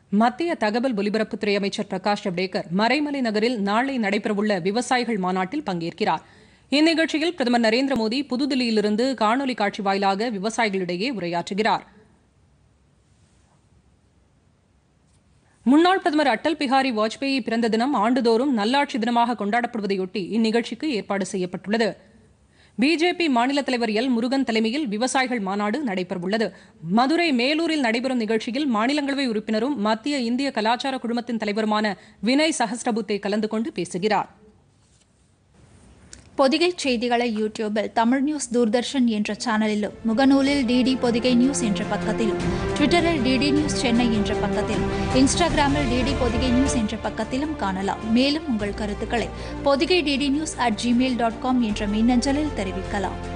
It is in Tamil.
மத்திய தகவல் ஒலிபரப்புத்துறை அமைச்சர் பிரகாஷ் ஜவ்டேகர் மறைமலை நகரில் நாளை நடைபெறவுள்ள விவசாயிகள் மாநாட்டில் பங்கேற்கிறார் இந்நிகழ்ச்சியில் பிரதமர் நரேந்திர மோடி புதுதில்லியிலிருந்து காணொலி காட்சி வாயிலாக விவசாயிகளிடையே உரையாற்றுகிறார் முன்னாள் பிரதமர் அடல் பிஹாரி வாஜ்பேயி பிறந்த தினம் ஆண்டுதோறும் நல்லாட்சி தினமாக கொண்டாடப்படுவதையொட்டி இந்நிகழ்ச்சிக்கு ஏற்பாடு செய்யப்பட்டுள்ளது பிஜேபி மாநில தலைவர் எல் முருகன் தலைமையில் விவசாயிகள் மாநாடு நடைபெறவுள்ளது மதுரை மேலூரில் நடைபெறும் நிகழ்ச்சியில் மாநிலங்களவை உறுப்பினரும் மத்திய இந்திய கலாச்சார குழுமத்தின் தலைவருமான வினய் சஹஸ்ரபுத்தே கலந்து கொண்டு பேசுகிறார் பொதிகை செய்திகளை யூடியூபில் தமிழ் நியூஸ் தூர்தர்ஷன் என்ற சேனலிலும் முகநூலில் டிடி பொதிகை நியூஸ் என்ற பக்கத்திலும் ட்விட்டரில் டிடி நியூஸ் சென்னை என்ற பக்கத்திலும் இன்ஸ்டாகிராமில் டிடி பொதிகை நியூஸ் என்ற பக்கத்திலும் காணலாம் மேலும் உங்கள் கருத்துக்களை Pothigai DD news at Gmail dot com என்ற மின்னஞ்சலில் தெரிவிக்கலாம்